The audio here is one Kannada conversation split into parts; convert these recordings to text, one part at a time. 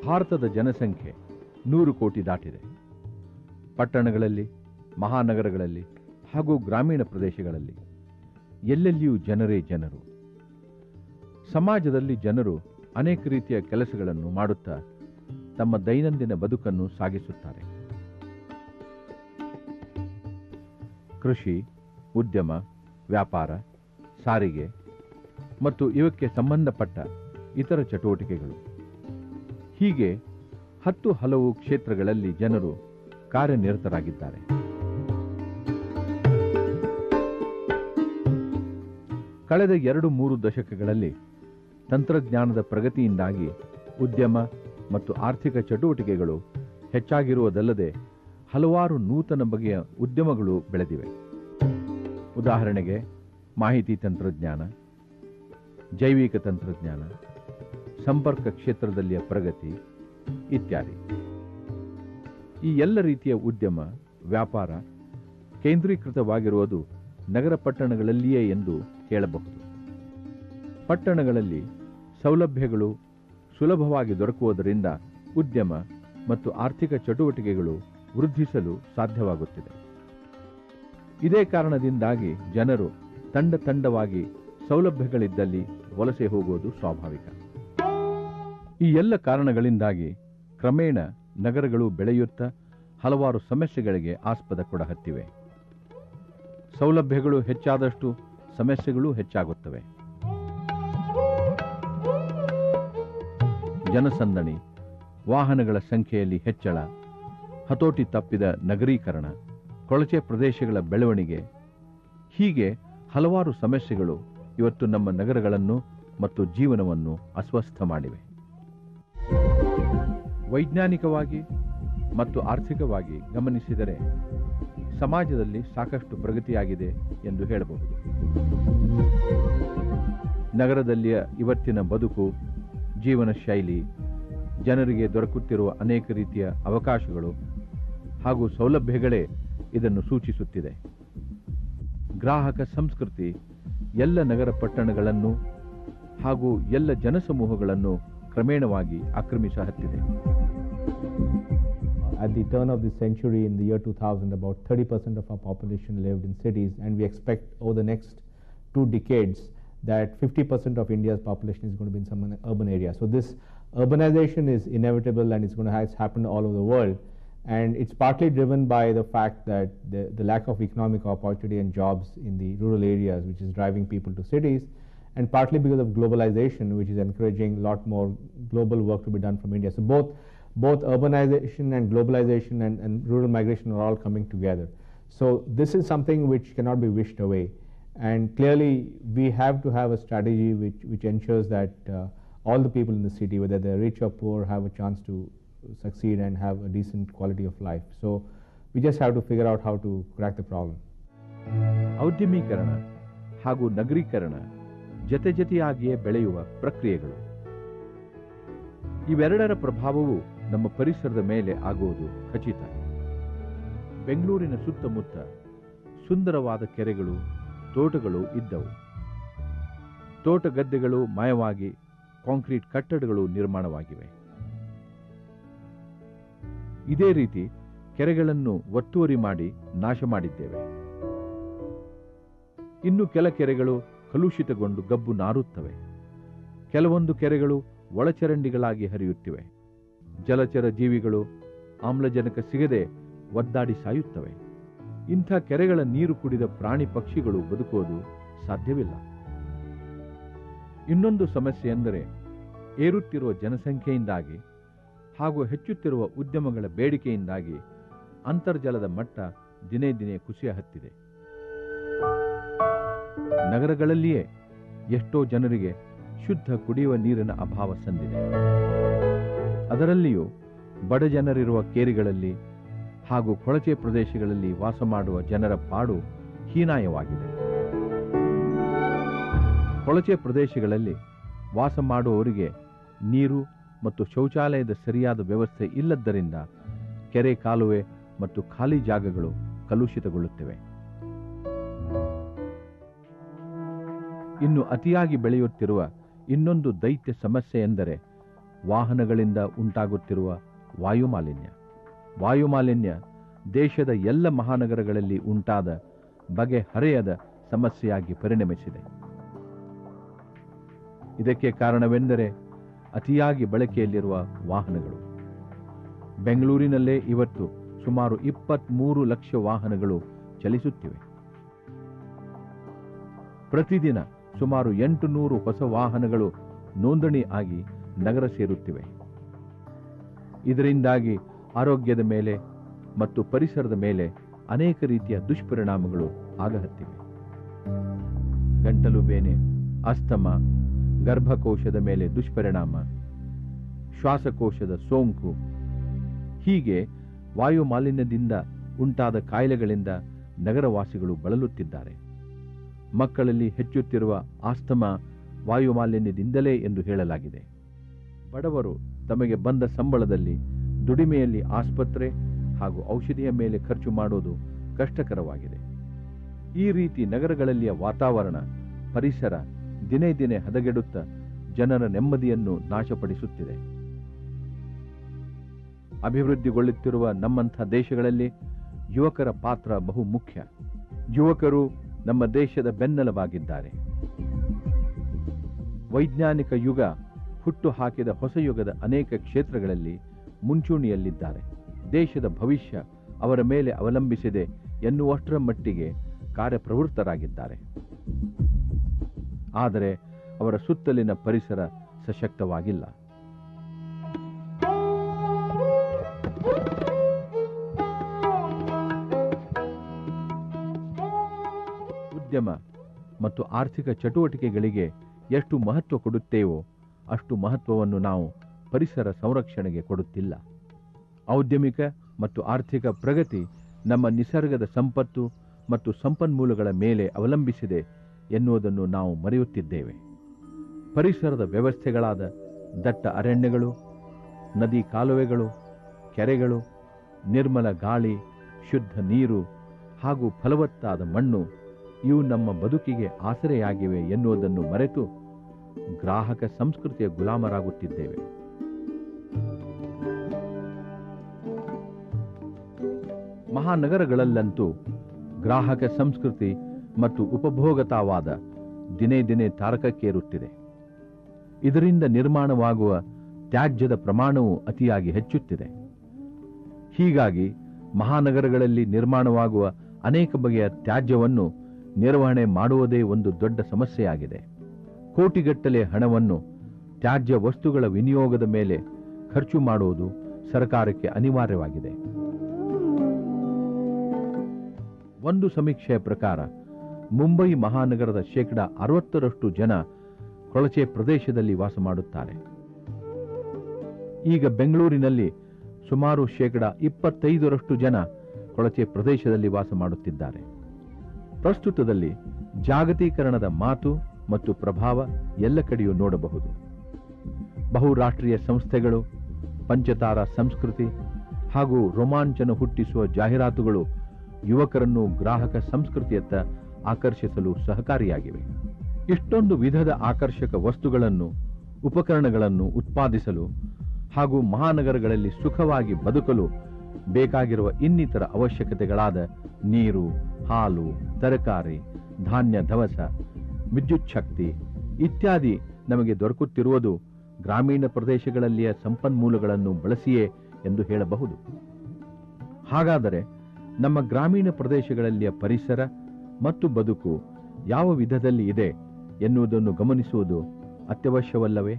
ಭಾರತದ ಜನಸಂಖ್ಯೆ ನೂರು ಕೋಟಿ ದಾಟಿದೆ ಪಟ್ಟಣಗಳಲ್ಲಿ ಮಹಾನಗರಗಳಲ್ಲಿ ಹಾಗೂ ಗ್ರಾಮೀಣ ಪ್ರದೇಶಗಳಲ್ಲಿ ಎಲ್ಲೆಲ್ಲಿಯೂ ಜನರೇ ಜನರು ಸಮಾಜದಲ್ಲಿ ಜನರು ಅನೇಕ ರೀತಿಯ ಕೆಲಸಗಳನ್ನು ಮಾಡುತ್ತಾ ತಮ್ಮ ದೈನಂದಿನ ಬದುಕನ್ನು ಸಾಗಿಸುತ್ತಾರೆ ಕೃಷಿ ಉದ್ಯಮ ವ್ಯಾಪಾರ ಸಾರಿಗೆ ಮತ್ತು ಇವಕ್ಕೆ ಸಂಬಂಧಪಟ್ಟ ಇತರ ಚಟುವಟಿಕೆಗಳು ಹೀಗೆ ಹತ್ತು ಹಲವು ಕ್ಷೇತ್ರಗಳಲ್ಲಿ ಜನರು ಕಾರ್ಯನಿರತರಾಗಿದ್ದಾರೆ ಕಳೆದ ಎರಡು ಮೂರು ದಶಕಗಳಲ್ಲಿ ತಂತ್ರಜ್ಞಾನದ ಪ್ರಗತಿಯಿಂದಾಗಿ ಉದ್ಯಮ ಮತ್ತು ಆರ್ಥಿಕ ಚಟುವಟಿಕೆಗಳು ಹೆಚ್ಚಾಗಿರುವುದಲ್ಲದೆ ಹಲವಾರು ನೂತನ ಬಗೆಯ ಉದ್ಯಮಗಳು ಬೆಳೆದಿವೆ ಉದಾಹರಣೆಗೆ ಮಾಹಿತಿ ತಂತ್ರಜ್ಞಾನ ಜೈವಿಕ ತಂತ್ರಜ್ಞಾನ ಸಂಪರ್ಕ ಕ್ಷೇತ್ರದಲ್ಲಿಯ ಪ್ರಗತಿ ಇತ್ಯಾದಿ ಈ ಎಲ್ಲ ರೀತಿಯ ಉದ್ಯಮ ವ್ಯಾಪಾರ ಕೇಂದ್ರೀಕೃತವಾಗಿರುವುದು ನಗರ ಪಟ್ಟಣಗಳಲ್ಲಿಯೇ ಎಂದು ಹೇಳಬಹುದು ಪಟ್ಟಣಗಳಲ್ಲಿ ಸೌಲಭ್ಯಗಳು ಸುಲಭವಾಗಿ ದೊರಕುವುದರಿಂದ ಉದ್ಯಮ ಮತ್ತು ಆರ್ಥಿಕ ಚಟುವಟಿಕೆಗಳು ವೃದ್ಧಿಸಲು ಸಾಧ್ಯವಾಗುತ್ತಿದೆ ಇದೇ ಕಾರಣದಿಂದಾಗಿ ಜನರು ತಂಡ ತಂಡವಾಗಿ ಸೌಲಭ್ಯಗಳಿದ್ದಲ್ಲಿ ವಲಸೆ ಹೋಗುವುದು ಸ್ವಾಭಾವಿಕ ಈ ಎಲ್ಲ ಕಾರಣಗಳಿಂದಾಗಿ ಕ್ರಮೇಣ ನಗರಗಳು ಬೆಳೆಯುತ್ತಾ ಹಲವಾರು ಸಮಸ್ಯೆಗಳಿಗೆ ಆಸ್ಪದ ಕೊಡಹತ್ತಿವೆ ಸೌಲಭ್ಯಗಳು ಹೆಚ್ಚಾದಷ್ಟು ಸಮಸ್ಯೆಗಳು ಹೆಚ್ಚಾಗುತ್ತವೆ ಜನಸಂದಣಿ ವಾಹನಗಳ ಸಂಖ್ಯೆಯಲ್ಲಿ ಹೆಚ್ಚಳ ಹತೋಟಿ ತಪ್ಪಿದ ನಗರೀಕರಣ ಕೊಳಚೆ ಪ್ರದೇಶಗಳ ಬೆಳವಣಿಗೆ ಹೀಗೆ ಹಲವಾರು ಸಮಸ್ಯೆಗಳು ಇವತ್ತು ನಮ್ಮ ನಗರಗಳನ್ನು ಮತ್ತು ಜೀವನವನ್ನು ಅಸ್ವಸ್ಥ ಮಾಡಿವೆ ವೈಜ್ಞಾನಿಕವಾಗಿ ಮತ್ತು ಆರ್ಥಿಕವಾಗಿ ಗಮನಿಸಿದರೆ ಸಮಾಜದಲ್ಲಿ ಸಾಕಷ್ಟು ಪ್ರಗತಿಯಾಗಿದೆ ಎಂದು ಹೇಳಬಹುದು ನಗರದಲ್ಲಿಯ ಇವತ್ತಿನ ಬದುಕು ಜೀವನ ಶೈಲಿ ಜನರಿಗೆ ದೊರಕುತ್ತಿರುವ ಅನೇಕ ರೀತಿಯ ಅವಕಾಶಗಳು ಹಾಗೂ ಸೌಲಭ್ಯಗಳೇ ಇದನ್ನು ಸೂಚಿಸುತ್ತಿದೆ ಗ್ರಾಹಕ ಸಂಸ್ಕೃತಿ ಎಲ್ಲ ನಗರ ಪಟ್ಟಣಗಳನ್ನು ಹಾಗೂ ಎಲ್ಲ ಜನಸಮೂಹಗಳನ್ನು ಕ್ರಮೇಣವಾಗಿ ಆಕ್ರಮಿಸಹತ್ತಿದೆ At the turn of the century, in the year 2000, about 30% of our population lived in cities, and we expect over the next two decades that 50% of India's population is going to be in some urban area. So this urbanization is inevitable and it's going to have it's happened all over the world. And it's partly driven by the fact that the, the lack of economic opportunity and jobs in the rural areas, which is driving people to cities, and partly because of globalization, which is encouraging a lot more global work to be done from India. So both both urbanization and globalization and, and rural migration are all coming together. So this is something which cannot be wished away. And clearly, we have to have a strategy which, which ensures that uh, all the people in the city, whether they're rich or poor, have a chance to succeed and have a decent quality of life. So we just have to figure out how to crack the problem. ಔದ್ಯಮೀಕರಣ ಹಾಗೂ ನಗರೀಕರಣ ಜತೆ ಜತೆಯಾಗಿಯೇ ಬೆಳೆಯುವ ಪ್ರಕ್ರಿಯೆಗಳು ಇವೆರಡರ ಪ್ರಭಾವವು ನಮ್ಮ ಪರಿಸರದ ಮೇಲೆ ಆಗುವುದು ಖಚಿತ ಬೆಂಗಳೂರಿನ ಸುತ್ತಮುತ್ತ ಸುಂದರವಾದ ಕೆರೆಗಳು ತೋಟಗಳು ಇದ್ದವು ತೋಟ ಗದ್ದೆಗಳು ಮಾಯವಾಗಿ ಕಾಂಕ್ರೀಟ್ ಕಟ್ಟಡಗಳು ನಿರ್ಮಾಣವಾಗಿವೆ ಇದೇ ರೀತಿ ಕೆರೆಗಳನ್ನು ಒತ್ತುವರಿ ಮಾಡಿ ನಾಶ ಮಾಡಿದ್ದೇವೆ ಇನ್ನು ಕೆಲ ಕೆರೆಗಳು ಕಲುಷಿತಗೊಂಡು ಗಬ್ಬು ನಾರುತ್ತವೆ ಕೆಲವೊಂದು ಕೆರೆಗಳು ಒಳಚರಂಡಿಗಳಾಗಿ ಹರಿಯುತ್ತಿವೆ ಜಲಚರ ಜೀವಿಗಳು ಆಮ್ಲಜನಕ ಸಿಗದೆ ಒದ್ದಾಡಿ ಸಾಯುತ್ತವೆ ಇಂಥ ಕೆರೆಗಳ ನೀರು ಕುಡಿದ ಪ್ರಾಣಿ ಪಕ್ಷಿಗಳು ಬದುಕೋದು ಸಾಧ್ಯವಿಲ್ಲ ಇನ್ನೊಂದು ಸಮಸ್ಯೆ ಎಂದರೆ ಏರುತ್ತಿರುವ ಜನಸಂಖ್ಯೆಯಿಂದಾಗಿ ಹಾಗೂ ಹೆಚ್ಚುತ್ತಿರುವ ಉದ್ಯಮಗಳ ಬೇಡಿಕೆಯಿಂದಾಗಿ ಅಂತರ್ಜಲದ ಮಟ್ಟ ದಿನೇ ದಿನೇ ಕುಸಿಯ ಹತ್ತಿದೆ ನಗರಗಳಲ್ಲಿಯೇ ಎಷ್ಟೋ ಜನರಿಗೆ ಶುದ್ಧ ಕುಡಿಯುವ ನೀರಿನ ಅಭಾವ ಸಂದಿದೆ ಅದರಲ್ಲಿಯೂ ಬಡ ಜನರಿರುವ ಕೇರಿಗಳಲ್ಲಿ ಹಾಗೂ ಕೊಳಚೆ ಪ್ರದೇಶಗಳಲ್ಲಿ ವಾಸ ಮಾಡುವ ಜನರ ಪಾಡು ಹೀನಾಯವಾಗಿದೆ ಕೊಳಚೆ ಪ್ರದೇಶಗಳಲ್ಲಿ ವಾಸ ಮಾಡುವವರಿಗೆ ನೀರು ಮತ್ತು ಶೌಚಾಲಯದ ಸರಿಯಾದ ವ್ಯವಸ್ಥೆ ಇಲ್ಲದ್ದರಿಂದ ಕೆರೆ ಕಾಲುವೆ ಮತ್ತು ಖಾಲಿ ಜಾಗಗಳು ಕಲುಷಿತಗೊಳ್ಳುತ್ತಿವೆ ಇನ್ನು ಅತಿಯಾಗಿ ಬೆಳೆಯುತ್ತಿರುವ ಇನ್ನೊಂದು ದೈತ್ಯ ಸಮಸ್ಯೆ ಎಂದರೆ ವಾಹನಗಳಿಂದ ಉಂಟಾಗುತ್ತಿರುವ ವಾಯುಮಾಲಿನ್ಯ ವಾಯುಮಾಲಿನ್ಯ ದೇಶದ ಎಲ್ಲ ಮಹಾನಗರಗಳಲ್ಲಿ ಉಂಟಾದ ಬಗೆಹರೆಯದ ಸಮಸ್ಯೆಯಾಗಿ ಪರಿಣಮಿಸಿದೆ ಇದಕ್ಕೆ ಕಾರಣವೆಂದರೆ ಅತಿಯಾಗಿ ಬಳಕೆಯಲ್ಲಿರುವ ವಾಹನಗಳು ಬೆಂಗಳೂರಿನಲ್ಲೇ ಇವತ್ತು ಸುಮಾರು ಇಪ್ಪತ್ಮೂರು ಲಕ್ಷ ವಾಹನಗಳು ಚಲಿಸುತ್ತಿವೆ ಪ್ರತಿದಿನ ಸುಮಾರು ಎಂಟು ನೂರು ಹೊಸ ವಾಹನಗಳು ನೋಂದಣಿ ಆಗಿ ನಗರ ಸೇರುತ್ತಿವೆ ಇದರಿಂದಾಗಿ ಆರೋಗ್ಯದ ಮೇಲೆ ಮತ್ತು ಪರಿಸರದ ಮೇಲೆ ಅನೇಕ ರೀತಿಯ ದುಷ್ಪರಿಣಾಮಗಳು ಆಗಹತ್ತಿವೆ ಗಂಟಲು ಬೇನೆ ಅಸ್ತಮ ಗರ್ಭಕೋಶದ ಮೇಲೆ ದುಷ್ಪರಿಣಾಮ ಶ್ವಾಸಕೋಶದ ಸೋಂಕು ಹೀಗೆ ವಾಯು ಮಾಲಿನ್ಯದಿಂದ ಉಂಟಾದ ಕಾಯಿಲೆಗಳಿಂದ ನಗರವಾಸಿಗಳು ಬಳಲುತ್ತಿದ್ದಾರೆ ಮಕ್ಕಳಲ್ಲಿ ಹೆಚ್ಚುತ್ತಿರುವ ಆಸ್ತಮ ವಾಯು ಮಾಲಿನ್ಯದಿಂದಲೇ ಎಂದು ಹೇಳಲಾಗಿದೆ ಬಡವರು ತಮಗೆ ಬಂದ ಸಂಬಳದಲ್ಲಿ ದುಡಿಮೆಯಲ್ಲಿ ಆಸ್ಪತ್ರೆ ಹಾಗೂ ಔಷಧಿಯ ಮೇಲೆ ಖರ್ಚು ಮಾಡುವುದು ಕಷ್ಟಕರವಾಗಿದೆ ಈ ರೀತಿ ನಗರಗಳಲ್ಲಿಯ ವಾತಾವರಣ ಪರಿಸರ ದಿನೇ ದಿನೇ ಹದಗೆಡುತ್ತಾ ಜನರ ನೆಮ್ಮದಿಯನ್ನು ನಾಶಪಡಿಸುತ್ತಿದೆ ಅಭಿವೃದ್ಧಿಗೊಳ್ಳುತ್ತಿರುವ ನಮ್ಮಂಥ ದೇಶಗಳಲ್ಲಿ ಯುವಕರ ಪಾತ್ರ ಬಹು ಮುಖ್ಯ ಯುವಕರು ನಮ್ಮ ದೇಶದ ಬೆನ್ನೆಲುಬಾಗಿದ್ದಾರೆ ವೈಜ್ಞಾನಿಕ ಯುಗ ಹುಟ್ಟು ಹಾಕಿದ ಹೊಸ ಯುಗದ ಅನೇಕ ಕ್ಷೇತ್ರಗಳಲ್ಲಿ ಮುಂಚೂಣಿಯಲ್ಲಿದ್ದಾರೆ ದೇಶದ ಭವಿಷ್ಯ ಅವರ ಮೇಲೆ ಅವಲಂಬಿಸಿದೆ ಎನ್ನುವಷ್ಟರ ಮಟ್ಟಿಗೆ ಕಾರ್ಯಪ್ರವೃತ್ತರಾಗಿದ್ದಾರೆ ಆದರೆ ಅವರ ಸುತ್ತಲಿನ ಪರಿಸರ ಸಶಕ್ತವಾಗಿಲ್ಲ ಉದ್ಯಮ ಮತ್ತು ಆರ್ಥಿಕ ಚಟುವಟಿಕೆಗಳಿಗೆ ಎಷ್ಟು ಮಹತ್ವ ಕೊಡುತ್ತೇವೋ ಅಷ್ಟು ಮಹತ್ವವನ್ನು ನಾವು ಪರಿಸರ ಸಂರಕ್ಷಣೆಗೆ ಕೊಡುತ್ತಿಲ್ಲ ಔದ್ಯಮಿಕ ಮತ್ತು ಆರ್ಥಿಕ ಪ್ರಗತಿ ನಮ್ಮ ನಿಸರ್ಗದ ಸಂಪತ್ತು ಮತ್ತು ಸಂಪನ್ಮೂಲಗಳ ಮೇಲೆ ಅವಲಂಬಿಸಿದೆ ಎನ್ನುವುದನ್ನು ನಾವು ಮರೆಯುತ್ತಿದ್ದೇವೆ ಪರಿಸರದ ವ್ಯವಸ್ಥೆಗಳಾದ ದಟ್ಟ ಅರಣ್ಯಗಳು ನದಿ ಕಾಲುವೆಗಳು ಕೆರೆಗಳು ನಿರ್ಮಲ ಗಾಳಿ ಶುದ್ಧ ನೀರು ಹಾಗೂ ಫಲವತ್ತಾದ ಮಣ್ಣು ಇವು ನಮ್ಮ ಬದುಕಿಗೆ ಆಸರೆಯಾಗಿವೆ ಎನ್ನುವುದನ್ನು ಮರೆತು ಗ್ರಾಹಕ ಸಂಸ್ಕೃತಿಯ ಗುಲಾಮರಾಗುತ್ತಿದ್ದೇವೆ ಮಹಾನಗರಗಳಲ್ಲಂತೂ ಗ್ರಾಹಕ ಸಂಸ್ಕೃತಿ ಮತ್ತು ಉಪಭೋಗತಾವಾದ ದಿನೇ ದಿನೇ ತಾರಕಕ್ಕೇರುತ್ತಿದೆ ಇದರಿಂದ ನಿರ್ಮಾಣವಾಗುವ ತ್ಯಾಜ್ಯದ ಪ್ರಮಾಣವು ಅತಿಯಾಗಿ ಹೆಚ್ಚುತ್ತಿದೆ ಹೀಗಾಗಿ ಮಹಾನಗರಗಳಲ್ಲಿ ನಿರ್ಮಾಣವಾಗುವ ಅನೇಕ ಬಗೆಯ ತ್ಯಾಜ್ಯವನ್ನು ನಿರ್ವಹಣೆ ಮಾಡುವುದೇ ಒಂದು ದೊಡ್ಡ ಸಮಸ್ಯೆಯಾಗಿದೆ ಕೋಟಿಗಟ್ಟಲೆ ಹಣವನ್ನು ತ್ಯಾಜ್ಯ ವಸ್ತುಗಳ ವಿನಿಯೋಗದ ಮೇಲೆ ಖರ್ಚು ಮಾಡುವುದು ಸರ್ಕಾರಕ್ಕೆ ಅನಿವಾರ್ಯವಾಗಿದೆ ಒಂದು ಸಮೀಕ್ಷೆಯ ಪ್ರಕಾರ ಮುಂಬೈ ಮಹಾನಗರದ ಶೇಕಡ ಅರವತ್ತರಷ್ಟು ಜನ ಕೊಳಚೆ ಪ್ರದೇಶದಲ್ಲಿ ವಾಸ ಮಾಡುತ್ತಾರೆ ಈಗ ಬೆಂಗಳೂರಿನಲ್ಲಿ ಸುಮಾರು ಶೇಕಡ ಇಪ್ಪತ್ತೈದರಷ್ಟು ಜನ ಕೊಳಚೆ ಪ್ರದೇಶದಲ್ಲಿ ವಾಸ ಮಾಡುತ್ತಿದ್ದಾರೆ ಪ್ರಸ್ತುತದಲ್ಲಿ ಜಾಗತೀಕರಣದ ಮಾತು ಮತ್ತು ಪ್ರಭಾವ ಎಲ್ಲ ಕಡೆಯೂ ನೋಡಬಹುದು ಬಹುರಾಷ್ಟ್ರೀಯ ಸಂಸ್ಥೆಗಳು ಪಂಚತಾರ ಸಂಸ್ಕೃತಿ ಹಾಗೂ ರೋಮಾಂಚನ ಹುಟ್ಟಿಸುವ ಜಾಹೀರಾತುಗಳು ಯುವಕರನ್ನು ಗ್ರಾಹಕ ಸಂಸ್ಕೃತಿಯತ್ತ ಆಕರ್ಷಿಸಲು ಸಹಕಾರಿಯಾಗಿವೆ ಇಷ್ಟೊಂದು ವಿಧದ ಆಕರ್ಷಕ ವಸ್ತುಗಳನ್ನು ಉಪಕರಣಗಳನ್ನು ಉತ್ಪಾದಿಸಲು ಹಾಗೂ ಮಹಾನಗರಗಳಲ್ಲಿ ಸುಖವಾಗಿ ಬದುಕಲು ಬೇಕಾಗಿರುವ ಇನ್ನಿತರ ಅವಶ್ಯಕತೆಗಳಾದ ನೀರು ಹಾಲು ತರಕಾರಿ ಧಾನ್ಯ ದವಸ ವಿದ್ಯುತ್ ಶಕ್ತಿ ಇತ್ಯಾದಿ ನಮಗೆ ದೊರಕುತ್ತಿರುವುದು ಗ್ರಾಮೀಣ ಪ್ರದೇಶಗಳಲ್ಲಿಯ ಸಂಪನ್ಮೂಲಗಳನ್ನು ಬಳಸಿಯೇ ಎಂದು ಹೇಳಬಹುದು ಹಾಗಾದರೆ ನಮ್ಮ ಗ್ರಾಮೀಣ ಪ್ರದೇಶಗಳಲ್ಲಿಯ ಪರಿಸರ ಮತ್ತು ಬದುಕು ಯಾವ ವಿಧದಲ್ಲಿ ಇದೆ ಎನ್ನುವುದನ್ನು ಗಮನಿಸುವುದು ಅತ್ಯವಶ್ಯವಲ್ಲವೇ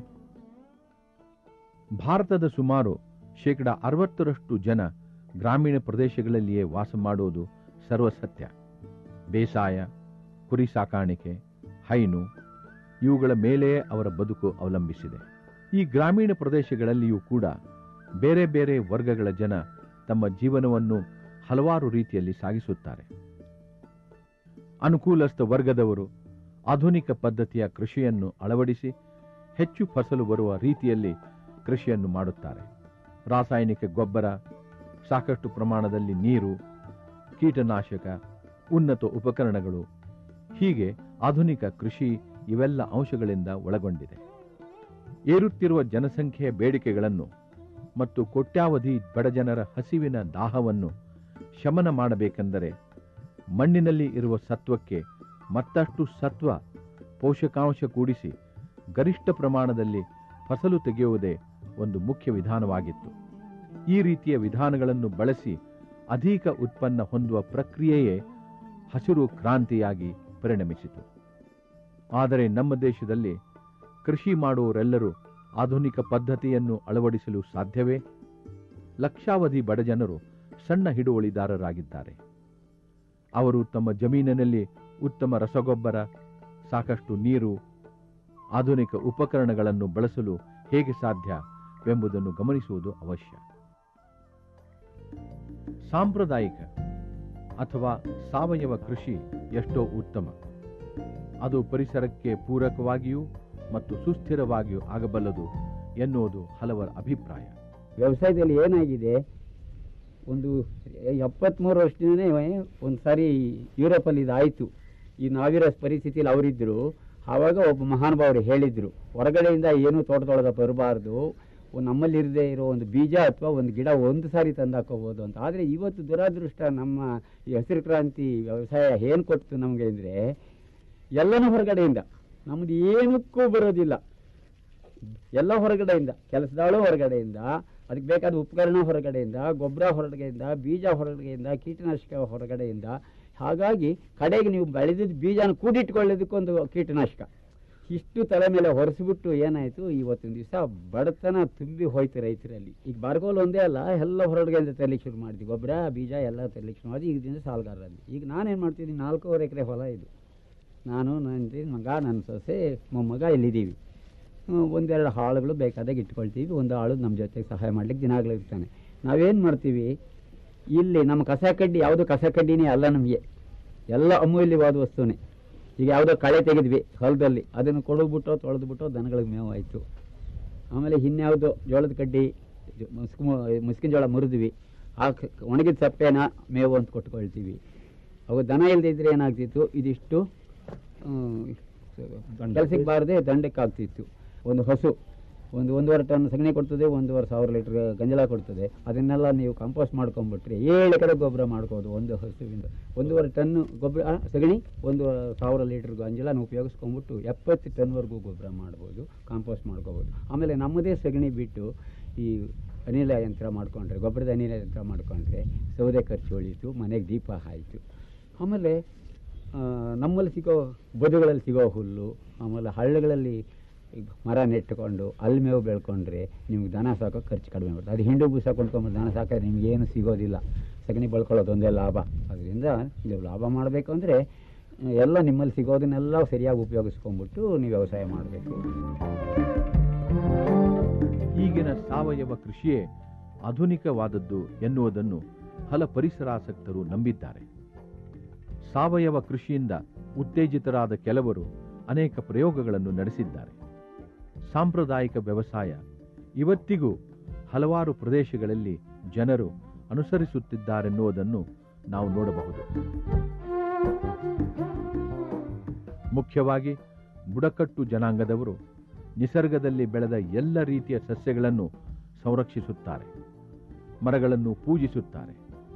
ಭಾರತದ ಸುಮಾರು ಶೇಕಡ ಅರವತ್ತರಷ್ಟು ಜನ ಗ್ರಾಮೀಣ ಪ್ರದೇಶಗಳಲ್ಲಿಯೇ ವಾಸ ಮಾಡುವುದು ಸರ್ವಸತ್ಯ ಬೇಸಾಯ ಕುರಿ ಸಾಕಾಣಿಕೆ ಹೈನು ಇವುಗಳ ಮೇಲೆಯೇ ಅವರ ಬದುಕು ಅವಲಂಬಿಸಿದೆ ಈ ಗ್ರಾಮೀಣ ಪ್ರದೇಶಗಳಲ್ಲಿಯೂ ಕೂಡ ಬೇರೆ ಬೇರೆ ವರ್ಗಗಳ ಜನ ತಮ್ಮ ಜೀವನವನ್ನು ಹಲವಾರು ರೀತಿಯಲ್ಲಿ ಸಾಗಿಸುತ್ತಾರೆ ಅನುಕೂಲಸ್ಥ ವರ್ಗದವರು ಆಧುನಿಕ ಪದ್ಧತಿಯ ಕೃಷಿಯನ್ನು ಅಳವಡಿಸಿ ಹೆಚ್ಚು ಫಸಲು ಬರುವ ರೀತಿಯಲ್ಲಿ ಕೃಷಿಯನ್ನು ಮಾಡುತ್ತಾರೆ ರಾಸಾಯನಿಕ ಗೊಬ್ಬರ ಸಾಕಷ್ಟು ಪ್ರಮಾಣದಲ್ಲಿ ನೀರು ಕೀಟನಾಶಕ ಉನ್ನತ ಉಪಕರಣಗಳು ಹೀಗೆ ಆಧುನಿಕ ಕೃಷಿ ಇವೆಲ್ಲ ಅಂಶಗಳಿಂದ ಒಳಗೊಂಡಿದೆ ಏರುತ್ತಿರುವ ಜನಸಂಖ್ಯೆಯ ಬೇಡಿಕೆಗಳನ್ನು ಮತ್ತು ಕೋಟ್ಯಾವಧಿ ಬಡಜನರ ಹಸಿವಿನ ದಾಹವನ್ನು ಶಮನ ಮಾಡಬೇಕೆಂದರೆ ಮಣ್ಣಿನಲ್ಲಿ ಇರುವ ಸತ್ವಕ್ಕೆ ಮತ್ತಷ್ಟು ಸತ್ವ ಪೋಷಕಾಂಶ ಕೂಡಿಸಿ ಗರಿಷ್ಠ ಪ್ರಮಾಣದಲ್ಲಿ ಫಸಲು ತೆಗೆಯುವುದೇ ಒಂದು ಮುಖ್ಯ ವಿಧಾನವಾಗಿತ್ತು ಈ ರೀತಿಯ ವಿಧಾನಗಳನ್ನು ಬಳಸಿ ಅಧಿಕ ಉತ್ಪನ್ನ ಹೊಂದುವ ಪ್ರಕ್ರಿಯೆಯೇ ಹಸಿರು ಕ್ರಾಂತಿಯಾಗಿ ಪರಿಣಮಿಸಿತು ಆದರೆ ನಮ್ಮ ದೇಶದಲ್ಲಿ ಕೃಷಿ ಮಾಡುವವರೆಲ್ಲರೂ ಆಧುನಿಕ ಪದ್ಧತಿಯನ್ನು ಅಳವಡಿಸಲು ಸಾಧ್ಯವೇ ಲಕ್ಷಾವಧಿ ಬಡಜನರು ಸಣ್ಣ ಹಿಡುವಳಿದಾರರಾಗಿದ್ದಾರೆ ಅವರು ತಮ್ಮ ಜಮೀನಿನಲ್ಲಿ ಉತ್ತಮ ರಸಗೊಬ್ಬರ ಸಾಕಷ್ಟು ನೀರು ಆಧುನಿಕ ಉಪಕರಣಗಳನ್ನು ಬಳಸಲು ಹೇಗೆ ಸಾಧ್ಯವೆಂಬುದನ್ನು ಗಮನಿಸುವುದು ಅವಶ್ಯ ಸಾಂಪ್ರದಾಯಿಕ ಅಥವಾ ಸಾವಯವ ಕೃಷಿ ಎಷ್ಟೋ ಉತ್ತಮ ಅದು ಪರಿಸರಕ್ಕೆ ಪೂರಕವಾಗಿಯೂ ಮತ್ತು ಸುಸ್ಥಿರವಾಗಿಯೂ ಆಗಬಲ್ಲದು ಎನ್ನುವುದು ಹಲವರ ಅಭಿಪ್ರಾಯ ವ್ಯವಸಾಯದಲ್ಲಿ ಏನಾಗಿದೆ ಒಂದು ಎಪ್ಪತ್ತ್ಮೂರು ವರ್ಷದಿಂದನೇ ಒಂದು ಸಾರಿ ಯುರೋಪಲ್ಲಿ ಇದಾಯಿತು ಈ ನಾವಿರೋ ಪರಿಸ್ಥಿತಿಯಲ್ಲಿ ಅವರಿದ್ದರು ಆವಾಗ ಒಬ್ಬ ಮಹಾನುಭಾವರು ಹೇಳಿದರು ಹೊರಗಡೆಯಿಂದ ಏನೂ ತೋಟದೊಳಗೆ ಬರಬಾರ್ದು ನಮ್ಮಲ್ಲಿರದೇ ಇರೋ ಒಂದು ಬೀಜ ಅಥವಾ ಒಂದು ಗಿಡ ಒಂದು ಸಾರಿ ತಂದಾಕೋಬೋದು ಅಂತ ಆದರೆ ಇವತ್ತು ದುರಾದೃಷ್ಟ ನಮ್ಮ ಈ ಹಸಿರು ಕ್ರಾಂತಿ ವ್ಯವಸಾಯ ಏನು ಕೊಡ್ತು ನಮಗೆ ಅಂದರೆ ಎಲ್ಲನೂ ಹೊರಗಡೆಯಿಂದ ನಮ್ಮದು ಏನಕ್ಕೂ ಬರೋದಿಲ್ಲ ಎಲ್ಲ ಹೊರಗಡೆಯಿಂದ ಕೆಲಸದಾಳು ಹೊರಗಡೆಯಿಂದ ಅದಕ್ಕೆ ಬೇಕಾದ ಉಪಕರಣ ಹೊರಗಡೆಯಿಂದ ಗೊಬ್ಬರ ಹೊರಗಡೆಯಿಂದ ಬೀಜ ಹೊರಗಡೆಯಿಂದ ಕೀಟನಾಶಕ ಹೊರಗಡೆಯಿಂದ ಹಾಗಾಗಿ ಕಡೆಗೆ ನೀವು ಬೆಳೆದಿದ್ದ ಬೀಜನ ಕೂಡಿಟ್ಕೊಳ್ಳೋದಕ್ಕೊಂದು ಕೀಟನಾಶಕ ಇಷ್ಟು ತಲೆ ಮೇಲೆ ಹೊರಿಸ್ಬಿಟ್ಟು ಏನಾಯಿತು ಇವತ್ತಿನ ದಿವಸ ಬಡತನ ತುಂಬಿ ಹೋಯ್ತು ರೈತರಲ್ಲಿ ಈಗ ಬರಗೋಲು ಒಂದೇ ಅಲ್ಲ ಎಲ್ಲ ಹೊರಗಡೆಯಿಂದ ತರಲಿಕ್ಕೆ ಶುರು ಮಾಡಿದ್ವಿ ಗೊಬ್ಬರ ಬೀಜ ಎಲ್ಲ ತರಲಿಕ್ಕೆ ಶುರು ಮಾಡಿ ಈಗ ದಿನ ಸಾಲಗಾರರಲ್ಲಿ ಈಗ ನಾನೇನು ಮಾಡ್ತೀನಿ ನಾಲ್ಕೂವರೆ ಎಕರೆ ಹೊಲ ಇದು ನಾನು ನನ್ನ ಮಗ ನನ್ನ ಸೊಸೆ ಮೊಮ್ಮಗ ಇಲ್ಲಿದ್ದೀವಿ ಹ್ಮ್, ಒಂದೆರಡು ಹಾಳುಗಳು ಬೇಕಾದಾಗ ಇಟ್ಕೊಳ್ತೀವಿ ಒಂದು ಆಳು ನಮ್ಮ ಜೊತೆಗೆ ಸಹಾಯ ಮಾಡ್ಲಿಕ್ಕೆ ದಿನಾಗಲೂ ಇರ್ತಾನೆ ನಾವೇನು ಮಾಡ್ತೀವಿ ಇಲ್ಲಿ ನಮ್ಮ ಕಸ ಕಡ್ಡಿ ಯಾವುದು ಕಸ ಕಡ್ಡಿನೇ ಅಲ್ಲ ನಮಗೆ ಎಲ್ಲ ಅಮೂಲ್ಯವಾದ ವಸ್ತುನೇ ಈಗ ಯಾವುದೋ ಕಳೆ ತೆಗೆದ್ವಿ ಹೊಲದಲ್ಲಿ ಅದನ್ನು ಕೊಡಗ್ಬಿಟ್ಟು ತೊಳೆದ್ಬಿಟ್ಟು ದನಗಳಿಗೆ ಮೇವು ಆಯಿತು ಆಮೇಲೆ ಇನ್ಯಾವುದೋ ಜೋಳದ ಕಡ್ಡಿ ಜೊ- ಮುಸ್ಕು ಮುಸ್ಕಿನ ಜೋಳ ಮುರಿದ್ವಿ ಆ ಕ- ಒಣಗಿದ ಸಪ್ಪೆನ ಮೇವು ಅಂತ ಕೊಟ್ಕೊಳ್ತೀವಿ ಅವು ದನ ಇಲ್ಲದೆ ಇದ್ರೆ ಏನಾಗ್ತಿತ್ತು ಇದಿಷ್ಟು ಕೆಲಸಕ್ಕೆ ಬಾರದೆ ದಂಡಕ್ಕೆ ಆಗ್ತಿತ್ತು ಒಂದು ಹಸು ಒಂದು ಒಂದೂವರೆ ಟನ್ ಸಗಣಿ ಕೊಡ್ತದೆ ಒಂದೂವರೆ ಸಾವಿರ ಲೀಟ್ರ್ ಗಂಜಲ ಕೊಡ್ತದೆ ಅದನ್ನೆಲ್ಲ ನೀವು ಕಂಪೋಸ್ಟ್ ಮಾಡ್ಕೊಂಡ್ಬಿಟ್ರೆ ಏಳು ಎಕರೆ ಗೊಬ್ಬರ ಮಾಡ್ಕೋದು ಒಂದು ಹಸುವಿಂದ ಒಂದೂವರೆ ಟನ್ ಗೊಬ್ಬರ ಆ, ಸಗಣಿ ಒಂದು ಸಾವಿರ ಲೀಟ್ರ್ ಗಂಜಲನ ಉಪಯೋಗಿಸ್ಕೊಂಡ್ಬಿಟ್ಟು ಎಪ್ಪತ್ತು ಟನ್ವರೆಗೂ ಗೊಬ್ಬರ ಮಾಡ್ಬೋದು ಕಾಂಪೋಸ್ಟ್ ಮಾಡ್ಕೋಬೋದು ಆಮೇಲೆ ನಮ್ಮದೇ ಸಗಣಿ ಬಿಟ್ಟು ಈ ಅನಿಲ ಯಂತ್ರ ಮಾಡ್ಕೊಂಡ್ರೆ ಗೊಬ್ಬರದ ಅನಿಲ ಯಂತ್ರ ಮಾಡ್ಕೊಂಡ್ರೆ ಸೌದೆ ಖರ್ಚು ಉಳೀತು ಮನೆಗೆ ದೀಪ ಆಯಿತು ಆಮೇಲೆ ಆ, ನಮ್ಮಲ್ಲಿ ಸಿಗೋ ಬದುಗಳಲ್ಲಿ ಸಿಗೋ ಹುಲ್ಲು ಆಮೇಲೆ ಹಳ್ಳಗಳಲ್ಲಿ ಈಗ ಮರ ನೆಟ್ಟುಕೊಂಡು ಅಲ್ಲಿ ಮೇವು ಬೆಳ್ಕೊಂಡ್ರೆ ನಿಮ್ಗೆ ದನ ಸಾಕೋ ಖರ್ಚು ಕಡಿಮೆ ಬರುತ್ತೆ ಅದು ಹಿಂಡು ಬೂಸ ಕೊಂಡ್ಕೊಂಡ್ರೆ ದನ ಸಾಕಿದ್ರೆ ನಿಮಗೇನು ಸಿಗೋದಿಲ್ಲ ಸಗಣಿ ಬಳ್ಕೊಳ್ಳೋದು ಒಂದೇ ಲಾಭ ಅದರಿಂದ ನೀವು ಲಾಭ ಮಾಡಬೇಕು ಅಂದರೆ ಎಲ್ಲ ನಿಮ್ಮಲ್ಲಿ ಸಿಗೋದನ್ನೆಲ್ಲ ಸರಿಯಾಗಿ ಉಪಯೋಗಿಸ್ಕೊಂಡ್ಬಿಟ್ಟು ನೀವು ವ್ಯವಸಾಯ ಮಾಡಬೇಕು ಈಗಿನ ಸಾವಯವ ಕೃಷಿಯೇ ಆಧುನಿಕವಾದದ್ದು ಎನ್ನುವುದನ್ನು ಹಲ ಪರಿಸರಾಸಕ್ತರು ನಂಬಿದ್ದಾರೆ ಸಾವಯವ ಕೃಷಿಯಿಂದ ಉತ್ತೇಜಿತರಾದ ಕೆಲವರು ಅನೇಕ ಪ್ರಯೋಗಗಳನ್ನು ನಡೆಸಿದ್ದಾರೆ ಸಾಂಪ್ರದಾಯಿಕ ವ್ಯವಸಾಯ ಇವತ್ತಿಗೂ ಹಲವಾರು ಪ್ರದೇಶಗಳಲ್ಲಿ ಜನರು ಅನುಸರಿಸುತ್ತಿದ್ದಾರೆನ್ನುವುದನ್ನು ನಾವು ನೋಡಬಹುದು ಮುಖ್ಯವಾಗಿ ಬುಡಕಟ್ಟು ಜನಾಂಗದವರು ನಿಸರ್ಗದಲ್ಲಿ ಬೆಳೆದ ಎಲ್ಲ ರೀತಿಯ ಸಸ್ಯಗಳನ್ನು ಸಂರಕ್ಷಿಸುತ್ತಾರೆ ಮರಗಳನ್ನು ಪೂಜಿಸುತ್ತಾರೆ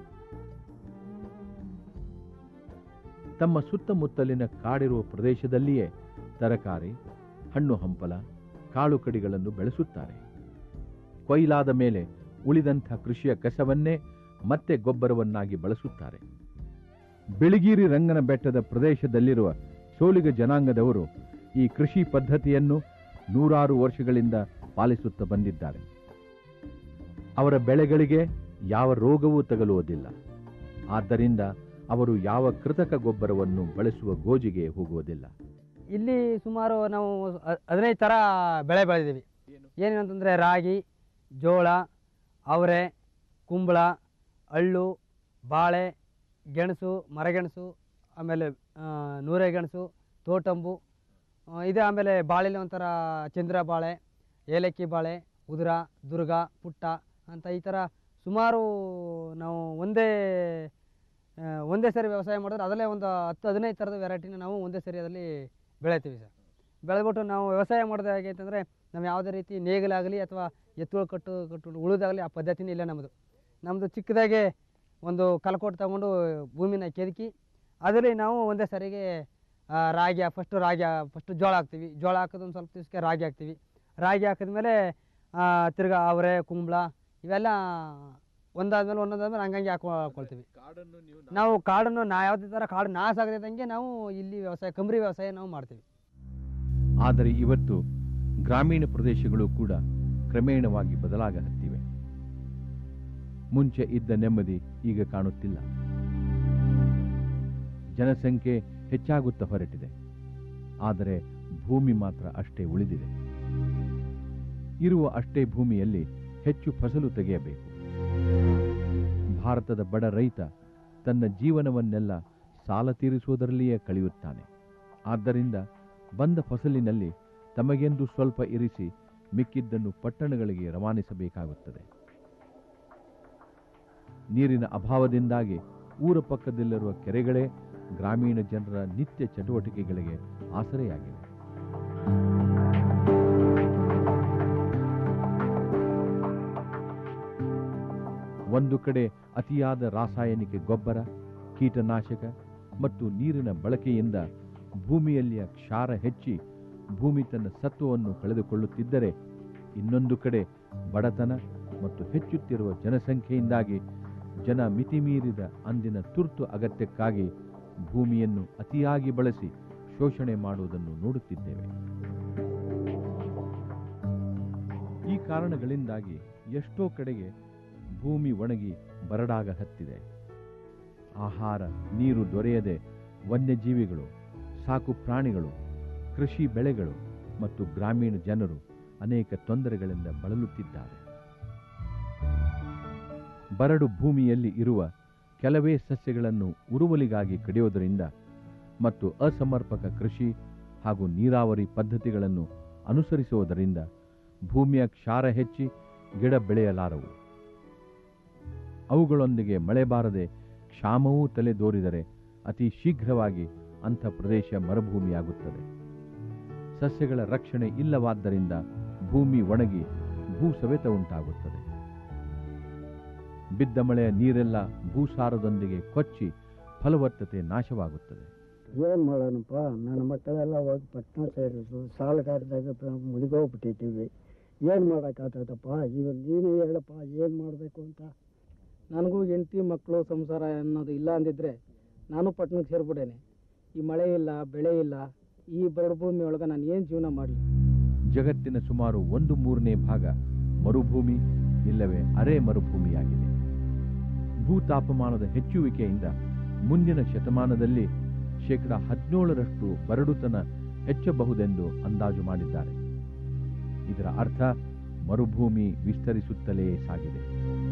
ತಮ್ಮ ಸುತ್ತಮುತ್ತಲಿನ ಕಾಡಿರುವ ಪ್ರದೇಶದಲ್ಲಿಯೇ ತರಕಾರಿ ಹಣ್ಣು ಹಂಪಲ ಕಾಳು ಕಡಿಗಳನ್ನು ಬೆಳೆಸುತ್ತಾರೆ ಕೊಯ್ಲಾದ ಮೇಲೆ ಉಳಿದಂಥ ಕೃಷಿಯ ಕಸವನ್ನೇ ಮತ್ತೆ ಗೊಬ್ಬರವನ್ನಾಗಿ ಬಳಸುತ್ತಾರೆ ಬಿಳಿಗಿರಿ ರಂಗನ ಬೆಟ್ಟದ ಪ್ರದೇಶದಲ್ಲಿರುವ ಸೋಲಿಗ ಜನಾಂಗದವರು ಈ ಕೃಷಿ ಪದ್ಧತಿಯನ್ನು ನೂರಾರು ವರ್ಷಗಳಿಂದ ಪಾಲಿಸುತ್ತಾ ಬಂದಿದ್ದಾರೆ ಅವರ ಬೆಳೆಗಳಿಗೆ ಯಾವ ರೋಗವೂ ತಗಲುವುದಿಲ್ಲ ಆದ್ದರಿಂದ ಅವರು ಯಾವ ಕೃತಕ ಗೊಬ್ಬರವನ್ನು ಬಳಸುವ ಗೋಜಿಗೆ ಹೋಗುವುದಿಲ್ಲ ಇಲ್ಲಿ ಸುಮಾರು ನಾವು ಹ- ಹದಿನೈದು ಥರ ಬೆಳೆ ಬೆಳೆದಿದ್ದೀವಿ ಏನೇನಂತಂದರೆ ರಾಗಿ ಜೋಳ ಅವರೆ ಕುಂಬಳ ಹಳ್ಳು ಬಾಳೆ ಗೆಣಸು ಮರಗೆಣಸು ಆಮೇಲೆ ಆ, ನೂರೆಗೆಣಸು ತೋಟಂಬು ಆ, ಇದೆ ಆಮೇಲೆ ಬಾಳೆಲಿ ಒಂಥರ ಚಂದ್ರ ಬಾಳೆ ಏಲಕ್ಕಿ ಬಾಳೆ ಉದುರ ದುರ್ಗ ಪುಟ್ಟ ಅಂತ ಈ ಥರ ಸುಮಾರು ನಾವು ಒಂದೇ ಆ, ಒಂದೇ ಸರಿ ವ್ಯವಸಾಯ ಮಾಡಿದ್ರೆ ಅದರಲ್ಲೇ ಒಂದು ಹತ್ತು ಹದಿನೈದು ಥರದ ವೆರೈಟಿನ ನಾವು ಒಂದೇ ಸರಿ ಅದರಲ್ಲಿ ಬೆಳಿತೀವಿ ಸರ್ ಬೆಳೆದ್ಬಿಟ್ಟು ನಾವು ವ್ಯವಸಾಯ ಮಾಡೋದು ಹೇಗೆ ಅಂತಂದರೆ ನಾವು ಯಾವುದೇ ರೀತಿ ನೇಗಿಲಾಗಲಿ ಅಥವಾ ಎತ್ತುಗಳು ಕಟ್ಟು ಕಟ್ಟು ಉಳಿದಾಗಲಿ ಆ ಪದ್ಧತಿನೇ ಇಲ್ಲ ನಮ್ಮದು ನಮ್ಮದು ಚಿಕ್ಕದಾಗೆ ಒಂದು ಕಲ್ಕೋಟ್ ತಗೊಂಡು ಭೂಮಿನ ಕೆದಕಿ ಅದರಲ್ಲಿ ನಾವು ಒಂದೇ ಸರಿಗೆ ಆ, ರಾಗಿ ಫಸ್ಟು ರಾಗಿ ಫಸ್ಟು ಜೋಳ ಹಾಕ್ತೀವಿ ಜೋಳ ಹಾಕಿದ ಒಂದು ಸ್ವಲ್ಪ ದಿವಸಕ್ಕೆ ರಾಗಿ ಹಾಕ್ತೀವಿ ರಾಗಿ ಹಾಕಿದ್ಮೇಲೆ ಆ, ತಿರ್ಗಾ ಅವರೆ ಕುಂಬಳ ಇವೆಲ್ಲ ಒಂದಾದ್ಮೇಲೆ ಒಂದೊಂದಾದ್ಮೇಲೆ ಹಂಗಂಗೆ ಹಾಕೊಳ್ತೀವಿ ನಾವು ಕಾಡನ್ನು ನಾ ಯಾವುದೇ ಥರ ಕಾಡು ನಾಶ ಆಗದಿದ್ದಂಗೆ ನಾವು ಇಲ್ಲಿ ವ್ಯವಸಾಯ ಕಂಬರಿ ವ್ಯವಸಾಯ ನಾವು ಮಾಡ್ತೀವಿ ಆದರೆ ಇವತ್ತು ಗ್ರಾಮೀಣ ಪ್ರದೇಶಗಳು ಕೂಡ ಕ್ರಮೇಣವಾಗಿ ಬದಲಾಗ ಹತ್ತಿವೆ ಮುಂಚೆ ಇದ್ದ ನೆಮ್ಮದಿ ಈಗ ಕಾಣುತ್ತಿಲ್ಲ ಜನಸಂಖ್ಯೆ ಹೆಚ್ಚಾಗುತ್ತಾ ಹೊರಟಿದೆ ಆದರೆ ಭೂಮಿ ಮಾತ್ರ ಅಷ್ಟೇ ಉಳಿದಿದೆ ಇರುವ ಅಷ್ಟೇ ಭೂಮಿಯಲ್ಲಿ ಹೆಚ್ಚು ಫಸಲು ತೆಗೆಯಬೇಕು ಭಾರತದ ಬಡ ರೈತ ತನ್ನ ಜೀವನವನ್ನೆಲ್ಲ ಸಾಲ ತೀರಿಸುವುದರಲ್ಲಿಯೇ ಕಳೆಯುತ್ತಾನೆ ಆದ್ದರಿಂದ ಬಂದ ಫಸಲಿನಲ್ಲಿ ತಮಗೆಂದು ಸ್ವಲ್ಪ ಇರಿಸಿ ಮಿಕ್ಕಿದ್ದನ್ನು ಪಟ್ಟಣಗಳಿಗೆ ರವಾನಿಸಬೇಕಾಗುತ್ತದೆ ನೀರಿನ ಅಭಾವದಿಂದಾಗಿ ಊರ ಪಕ್ಕದಲ್ಲಿರುವ ಕೆರೆಗಳೇ ಗ್ರಾಮೀಣ ಜನರ ನಿತ್ಯ ಚಟುವಟಿಕೆಗಳಿಗೆ ಆಸರೆಯಾಗಿವೆ ಒಂದು ಕಡೆ ಅತಿಯಾದ ರಾಸಾಯನಿಕ ಗೊಬ್ಬರ ಕೀಟನಾಶಕ ಮತ್ತು ನೀರಿನ ಬಳಕೆಯಿಂದ ಭೂಮಿಯಲ್ಲಿಯ ಕ್ಷಾರ ಹೆಚ್ಚಿ ಭೂಮಿ ತನ್ನ ಸತ್ವವನ್ನು ಕಳೆದುಕೊಳ್ಳುತ್ತಿದ್ದರೆ ಇನ್ನೊಂದು ಕಡೆ ಬಡತನ ಮತ್ತು ಹೆಚ್ಚುತ್ತಿರುವ ಜನಸಂಖ್ಯೆಯಿಂದಾಗಿ ಜನ ಮಿತಿಮೀರಿದ ಅಂದಿನ ತುರ್ತು ಅಗತ್ಯಕ್ಕಾಗಿ ಭೂಮಿಯನ್ನು ಅತಿಯಾಗಿ ಬಳಸಿ ಶೋಷಣೆ ಮಾಡುವುದನ್ನು ನೋಡುತ್ತಿದ್ದೇವೆ ಈ ಕಾರಣಗಳಿಂದಾಗಿ ಎಷ್ಟೋ ಕಡೆಗೆ ಭೂಮಿ ಒಣಗಿ ಬರಡಾಗ ಹತ್ತಿದೆ ಆಹಾರ ನೀರು ದೊರೆಯದೆ ವನ್ಯಜೀವಿಗಳು ಸಾಕು ಪ್ರಾಣಿಗಳು ಕೃಷಿ ಬೆಳೆಗಳು ಮತ್ತು ಗ್ರಾಮೀಣ ಜನರು ಅನೇಕ ತೊಂದರೆಗಳಿಂದ ಬಳಲುತ್ತಿದ್ದಾರೆ ಬರಡು ಭೂಮಿಯಲ್ಲಿ ಇರುವ ಕೆಲವೇ ಸಸ್ಯಗಳನ್ನು ಉರುವಲಿಗಾಗಿ ಕಡಿಯೋದರಿಂದ ಮತ್ತು ಅಸಮರ್ಪಕ ಕೃಷಿ ಹಾಗೂ ನೀರಾವರಿ ಪದ್ಧತಿಗಳನ್ನು ಅನುಸರಿಸುವುದರಿಂದ ಭೂಮಿಯ ಕ್ಷಾರ ಹೆಚ್ಚಿ ಗಿಡ ಬೆಳೆಯಲಾರವು ಅವುಗಳೊಂದಿಗೆ ಮಳೆ ಬಾರದೆ ಕ್ಷಾಮವೂ ತಲೆದೋರಿದರೆ ಅತಿ ಶೀಘ್ರವಾಗಿ ಅಂಥ ಪ್ರದೇಶ ಮರುಭೂಮಿಯಾಗುತ್ತದೆ ಸಸ್ಯಗಳ ರಕ್ಷಣೆ ಇಲ್ಲವಾದ್ದರಿಂದ ಭೂಮಿ ಒಣಗಿ ಭೂಸವೆತ ಉಂಟಾಗುತ್ತದೆ ಬಿದ್ದ ಮಳೆಯ ನೀರೆಲ್ಲ ಭೂಸಾರದೊಂದಿಗೆ ಕೊಚ್ಚಿ ಫಲವತ್ತತೆ ನಾಶವಾಗುತ್ತದೆ ಏನು ಮಾಡೋಣಪ್ಪ ನನ್ನ ಮಕ್ಕಳೆಲ್ಲ ಹೋಗಿ ಪಟ್ಟಣ ಸೇರಿದ್ರು ಸಾಲಗಾರದಾಗ ಮುಳುಗೋಗ್ಬಿಟ್ಟಿದ್ದೀವಿ ಏನು ಮಾಡೋಕ್ಕಾಗ್ತದಪ್ಪ ಇವಾಗ ನೀನೇ ಹೇಳಪ್ಪ ಏನು ಮಾಡಬೇಕು ಅಂತ ನನಗೂ ಹೆಂಡತಿ ಮಕ್ಕಳು ಸಂಸಾರ ಅನ್ನೋದು ಇಲ್ಲ ಅಂದಿದ್ರೆ ನಾನು ಪಟ್ಟಣಕ್ಕೆ ಸೇರ್ಬಿಡೇನೆ ಈ ಮಳೆ ಇಲ್ಲ ಬೆಳೆ ಇಲ್ಲ ಈ ಬರಡು ಭೂಮಿ ಒಳಗೆ ನಾನು ಏನು ಜೀವನ ಮಾಡಲಿ ಜಗತ್ತಿನ ಸುಮಾರು ಒಂದು ಮೂರನೇ ಭಾಗ ಮರುಭೂಮಿ ಇಲ್ಲವೇ ಅರೆ ಮರುಭೂಮಿಯಾಗಿದೆ ಭೂತಾಪಮಾನದ ಹೆಚ್ಚುವಿಕೆಯಿಂದ ಮುಂದಿನ ಶತಮಾನದಲ್ಲಿ ಶೇಕಡ ಹದಿನೇಳರಷ್ಟು ಬರಡುತನ ಹೆಚ್ಚಬಹುದೆಂದು ಅಂದಾಜು ಮಾಡಿದ್ದಾರೆ ಇದರ ಅರ್ಥ ಮರುಭೂಮಿ ವಿಸ್ತರಿಸುತ್ತಲೇ ಸಾಗಿದೆ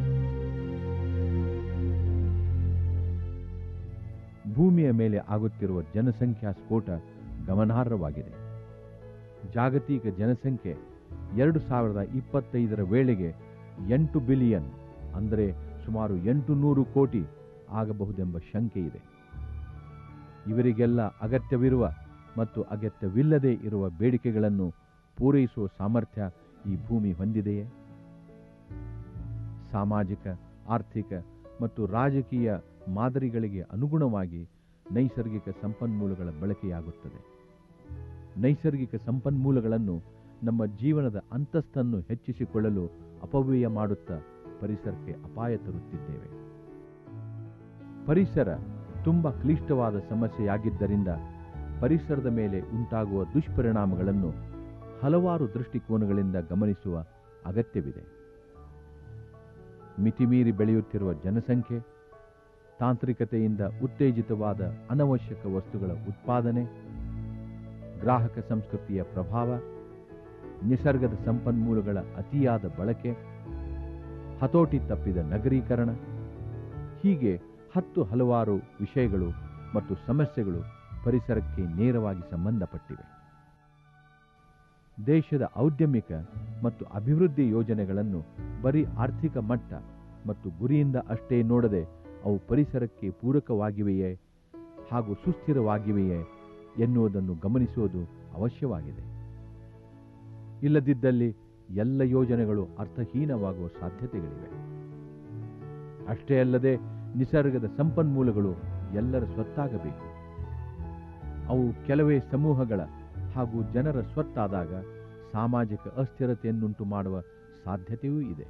ಭೂಮಿಯ ಮೇಲೆ ಆಗುತ್ತಿರುವ ಜನಸಂಖ್ಯಾ ಸ್ಫೋಟ ಗಮನಾರ್ಹವಾಗಿದೆ ಜಾಗತಿಕ ಜನಸಂಖ್ಯೆ ಎರಡು ಸಾವಿರದ ಇಪ್ಪತ್ತೈದರ ವೇಳೆಗೆ ಎಂಟು ಬಿಲಿಯನ್ ಅಂದರೆ ಸುಮಾರು ಎಂಟು ನೂರು ಕೋಟಿ ಆಗಬಹುದೆಂಬ ಶಂಕೆ ಇದೆ ಇವರಿಗೆಲ್ಲ ಅಗತ್ಯವಿರುವ ಮತ್ತು ಅಗತ್ಯವಿಲ್ಲದೆ ಇರುವ ಬೇಡಿಕೆಗಳನ್ನು ಪೂರೈಸುವ ಸಾಮರ್ಥ್ಯ ಈ ಭೂಮಿ ಹೊಂದಿದೆಯೇ ಸಾಮಾಜಿಕ ಆರ್ಥಿಕ ಮತ್ತು ರಾಜಕೀಯ ಮಾದರಿಗಳಿಗೆ ಅನುಗುಣವಾಗಿ ನೈಸರ್ಗಿಕ ಸಂಪನ್ಮೂಲಗಳ ಬಳಕೆಯಾಗುತ್ತದೆ ನೈಸರ್ಗಿಕ ಸಂಪನ್ಮೂಲಗಳನ್ನು ನಮ್ಮ ಜೀವನದ ಅಂತಸ್ತನ್ನು ಹೆಚ್ಚಿಸಿಕೊಳ್ಳಲು ಅಪವ್ಯಯ ಮಾಡುತ್ತಾ ಪರಿಸರಕ್ಕೆ ಅಪಾಯ ತರುತ್ತಿದ್ದೇವೆ ಪರಿಸರ ತುಂಬ ಕ್ಲಿಷ್ಟವಾದ ಸಮಸ್ಯೆಯಾಗಿದ್ದರಿಂದ ಪರಿಸರದ ಮೇಲೆ ಉಂಟಾಗುವ ದುಷ್ಪರಿಣಾಮಗಳನ್ನು ಹಲವಾರು ದೃಷ್ಟಿಕೋನಗಳಿಂದ ಗಮನಿಸುವ ಅಗತ್ಯವಿದೆ ಮಿತಿಮೀರಿ ಬೆಳೆಯುತ್ತಿರುವ ಜನಸಂಖ್ಯೆ ತಾಂತ್ರಿಕತೆಯಿಂದ ಉತ್ತೇಜಿತವಾದ ಅನವಶ್ಯಕ ವಸ್ತುಗಳ ಉತ್ಪಾದನೆ ಗ್ರಾಹಕ ಸಂಸ್ಕೃತಿಯ ಪ್ರಭಾವ ನಿಸರ್ಗದ ಸಂಪನ್ಮೂಲಗಳ ಅತಿಯಾದ ಬಳಕೆ ಹತೋಟಿ ತಪ್ಪಿದ ನಗರೀಕರಣ ಹೀಗೆ ಹತ್ತು ಹಲವಾರು ವಿಷಯಗಳು ಮತ್ತು ಸಮಸ್ಯೆಗಳು ಪರಿಸರಕ್ಕೆ ನೇರವಾಗಿ ಸಂಬಂಧಪಟ್ಟಿವೆ ದೇಶದ ಔದ್ಯಮಿಕ ಮತ್ತು ಅಭಿವೃದ್ಧಿ ಯೋಜನೆಗಳನ್ನು ಬರೀ ಆರ್ಥಿಕ ಮಟ್ಟ ಮತ್ತು ಗುರಿಯಿಂದ ಅಷ್ಟೇ ನೋಡದೆ ಅವು ಪರಿಸರಕ್ಕೆ ಪೂರಕವಾಗಿವೆಯೇ ಹಾಗೂ ಸುಸ್ಥಿರವಾಗಿವೆಯೇ ಎನ್ನುವುದನ್ನು ಗಮನಿಸುವುದು ಅವಶ್ಯವಾಗಿದೆ ಇಲ್ಲದಿದ್ದಲ್ಲಿ ಎಲ್ಲ ಯೋಜನೆಗಳು ಅರ್ಥಹೀನವಾಗುವ ಸಾಧ್ಯತೆಗಳಿವೆ ಅಷ್ಟೇ ಅಲ್ಲದೆ ನಿಸರ್ಗದ ಸಂಪನ್ಮೂಲಗಳು ಎಲ್ಲರ ಸ್ವತ್ತಾಗಬೇಕು ಅವು ಕೆಲವೇ ಸಮೂಹಗಳ ಹಾಗೂ ಜನರ ಸ್ವತ್ತಾದಾಗ ಸಾಮಾಜಿಕ ಅಸ್ಥಿರತೆಯನ್ನುಂಟು ಮಾಡುವ ಸಾಧ್ಯತೆಯೂ ಇದೆ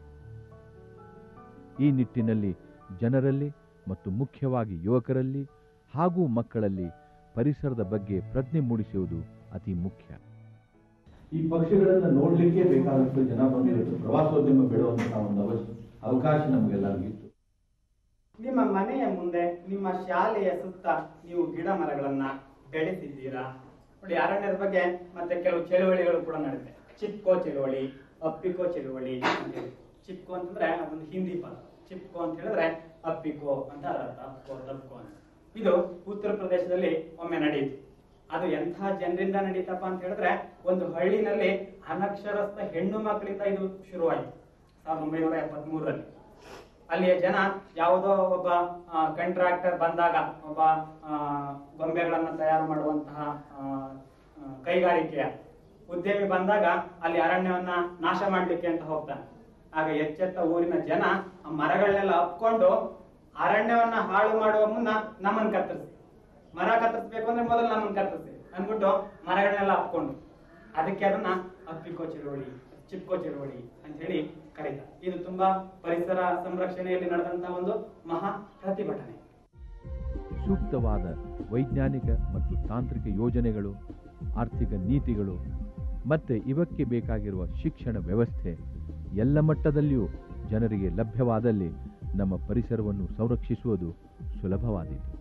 ಈ ನಿಟ್ಟಿನಲ್ಲಿ ಜನರಲ್ಲಿ ಮತ್ತು ಮುಖ್ಯವಾಗಿ ಯುವಕರಲ್ಲಿ ಹಾಗೂ ಮಕ್ಕಳಲ್ಲಿ ಪರಿಸರದ ಬಗ್ಗೆ ಪ್ರಜ್ಞೆ ಮೂಡಿಸುವುದು ಅತಿ ಮುಖ್ಯ ಈ ಪಕ್ಷಿಗಳನ್ನು ನೋಡಲಿಕ್ಕೆ ಬೇಕಾದಷ್ಟು ಜನ ಬಂದಿತ್ತು ಪ್ರವಾಸೋದ್ಯಮ ಬೆಳೆಯುವಂತಹ ಒಂದು ಅವಶ್ಯ ಅವಕಾಶ ನಮಗೆಲ್ಲರಿಗೂ ಇತ್ತು ನಿಮ್ಮ ಮನೆಯ ಮುಂದೆ ನಿಮ್ಮ ಶಾಲೆಯ ಸುತ್ತ ನೀವು ಗಿಡ ಮರಗಳನ್ನ ಬೆಳೆಸಿದ್ದೀರಾ ನೋಡಿ ಅರಣ್ಯದ ಬಗ್ಗೆ ಮತ್ತೆ ಕೆಲವು ಚಳುವಳಿಗಳು ಕೂಡ ನಡೆದಿದೆ ಚಿಪ್ಕೋ ಚಳುವಳಿ ಅಪ್ಪಿಕೋ ಚಳುವಳಿ ಅಂತೇಳಿ ಚಿಪ್ಕೋ ಅಂತಂದ್ರೆ ಅದೊಂದು ಹಿಂದಿ ಪದ ಚಿಪ್ಕೋ ಅಂತ ಹೇಳಿದ್ರೆ ಅಪ್ಪಿಕೋ ಅಂತ ಅದರ ಅರ್ಥ ಅಪ್ಕೋ ತಪ್ಕೋ ಅಂತ ಇದು ಉತ್ತರ ಪ್ರದೇಶದಲ್ಲಿ ಒಮ್ಮೆ ನಡೆಯಿತು ಅದು ಎಂಥ ಜನರಿಂದ ನಡೀತಪ್ಪ ಅಂತ ಹೇಳಿದ್ರೆ ಒಂದು ಹಳ್ಳಿನಲ್ಲಿ ಅನಕ್ಷರಸ್ಥ ಹೆಣ್ಣು ಮಕ್ಕಳಿಂದ ಇದು ಶುರುವಾಯಿತು ಸಾವಿರದ ಒಂಬೈನೂರ ಎಪ್ಪತ್ತ್ ಮೂರರಲ್ಲಿ ಅಲ್ಲಿಯ ಜನ ಯಾವುದೋ ಒಬ್ಬ ಕಂಟ್ರಾಕ್ಟರ್ ಬಂದಾಗ ಒಬ್ಬ ಆ, ಗೊಂಬೆಗಳನ್ನ ತಯಾರು ಮಾಡುವಂತಹ ಆ, ಆ, ಕೈಗಾರಿಕೆಯ ಉದ್ಯಮಿ ಬಂದಾಗ ಅಲ್ಲಿ ಅರಣ್ಯವನ್ನ ನಾಶ ಮಾಡ್ಲಿಕ್ಕೆ ಅಂತ ಹೋಗ್ತಾನೆ ಆಗ ಎಚ್ಚೆತ್ತ ಊರಿನ ಜನ ಆ ಮರಗಳನ್ನೆಲ್ಲ ಅಪ್ಕೊಂಡು ಅರಣ್ಯವನ್ನ ಹಾಳು ಮಾಡುವ ಮುನ್ನ ನಮ್ಮನ್ನ ಕತ್ತರಿಸಿ ಮರ ಕತ್ತರಿಸ್ಬೇಕು ಅಂದ್ರೆ ಮೊದಲು ನಮ್ಮನ್ನ ಕತ್ತರಿಸಿ ಅಂದ್ಬಿಟ್ಟು ಮರಗಳನ್ನೆಲ್ಲ ಅಪ್ಕೊಂಡು ಅದಕ್ಕೆ ಅದನ್ನ ಅಪ್ಪಿಕೋ ಚಳುವಳಿ ಚಿಪ್ಕೋ ಚಳುವಳಿ ಅಂತ ಹೇಳಿ ಕರೀತಾರೆ ಇದು ತುಂಬಾ ಪರಿಸರ ಸಂರಕ್ಷಣೆಯಲ್ಲಿ ನಡೆದಂತಹ ಒಂದು ಮಹಾ ಪ್ರತಿಭಟನೆ ಸೂಕ್ತವಾದ ವೈಜ್ಞಾನಿಕ ಮತ್ತು ತಾಂತ್ರಿಕ ಯೋಜನೆಗಳು ಆರ್ಥಿಕ ನೀತಿಗಳು ಮತ್ತೆ ಇವಕ್ಕೆ ಬೇಕಾಗಿರುವ ಶಿಕ್ಷಣ ವ್ಯವಸ್ಥೆ ಎಲ್ಲ ಮಟ್ಟದಲ್ಲಿಯೂ ಜನರಿಗೆ ಲಭ್ಯವಾದಲ್ಲಿ ನಮ್ಮ ಪರಿಸರವನ್ನು ಸಂರಕ್ಷಿಸುವುದು ಸುಲಭವಾದೀತು